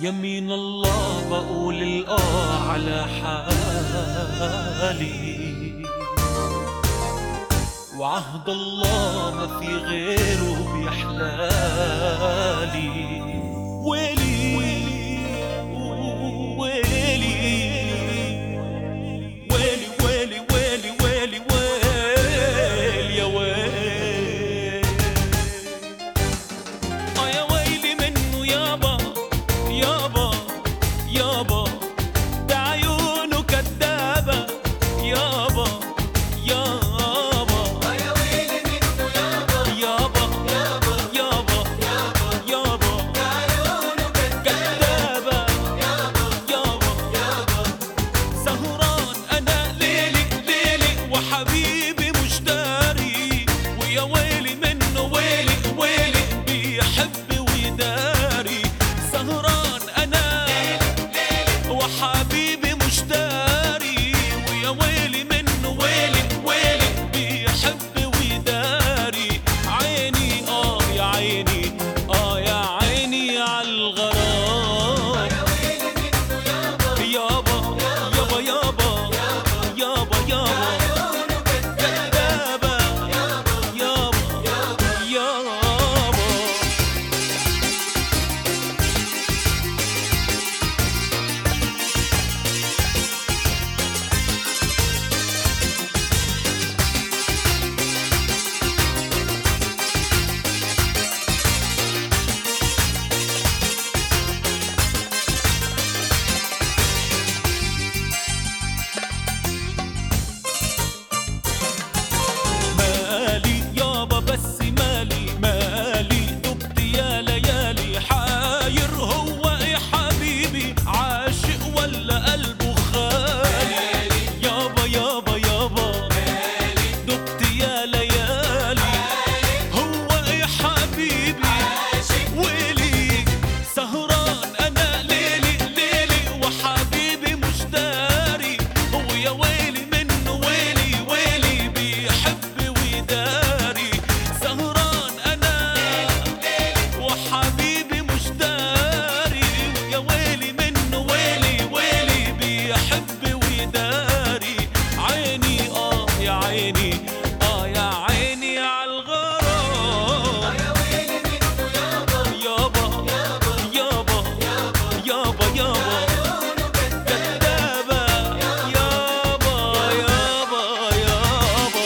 يمين الله بقول الآه على حالي وعهد الله ما في غيره بيحلالي ويلي ويلي ويلي ويلي ويلي ويلي ويلي يا ويلي اه يا ويلي منه يابا يابا يابا ده عيونه كدابة يابا يابا يا ويلي منه يابا يابا يابا يابا يابا يابا عيونه كدابة يابا يابا يابا سهران انا ليلي ليلي وحبيبي مش داري ويا ويلي منه ويلي ويلي بيحب ويداري سهران انا وحبيبي مش داري ويا ويلي منه ويلي ويلي بيحب ويداري عيني اه يا عيني اه يا عيني عالغرام يا ويلي منه يابا يابا يابا يابا يابا يابا عيونه كدابة يابا يابا يابا يابا مالي يابا بس مالي مالي دبت يا ليالي حاير هو ايه حبيبي عاشق ولا قلبه خالي يابا يابا يابا دبت يا ليالي هو ايه حبيبي ويلي سهران انا ليلي ليلي وحبيبي مش داري هو يا ويلي منه ويلي ويلي بيحب ويداري سهران انا وحبيبي مش داري يا ويلي منه ويلي ويلي بيحب ويداري عيني اه يا عيني اه يا عيني عالغرام يا ويلي منه يابا يابا يابا يابا يابا يابا عيونه كدابة يابا يابا يابا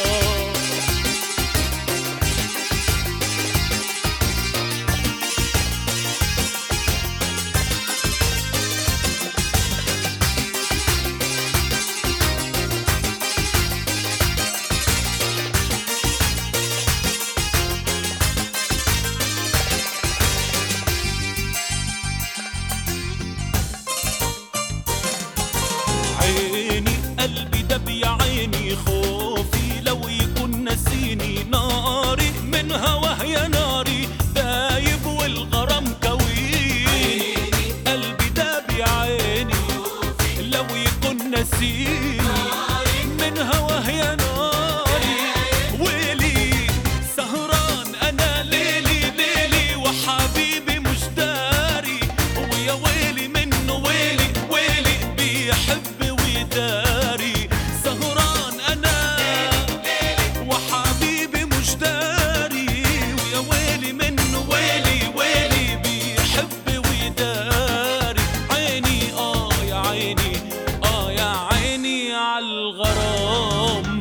عيني قلبي دب يا عيني خوفي لو يكون نسيني ناري من هواه يا ناري دايب والغرام كويني قلبي دب يا عيني لو يكون نسيني من هواه يا ناري ويلي سهران انا ليلي ليلي وحبيبي مش داري ويا ويلي منه ويلي ويلي بيحب ويداري سهران انا وحبيبي مش داري ويا ويلي منه ويلي ويلي بيحب ويداري عيني اه يا عيني اه يا عيني عالغرام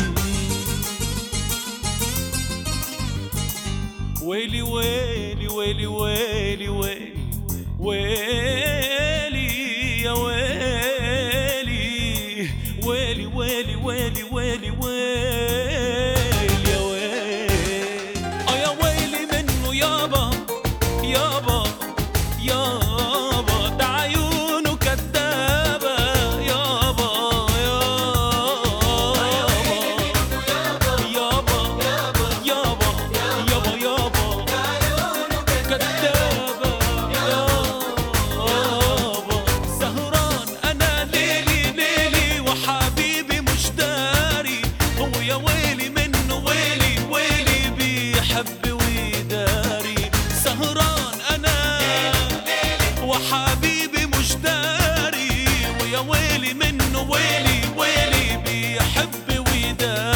ويلي ويلي ويلي ويلي ويلي ويلي يا ويلي ويلي ويلي ويلي ويلي ويلي يا ويلي اه يا ويلي منه يابا يابا يابا ده عيونه كدابة يابا يابا يابا يابا يابا يابا عيونه كدابة يابا مش داري ويا ويلي منه ويلي ويلي بيحب ويداري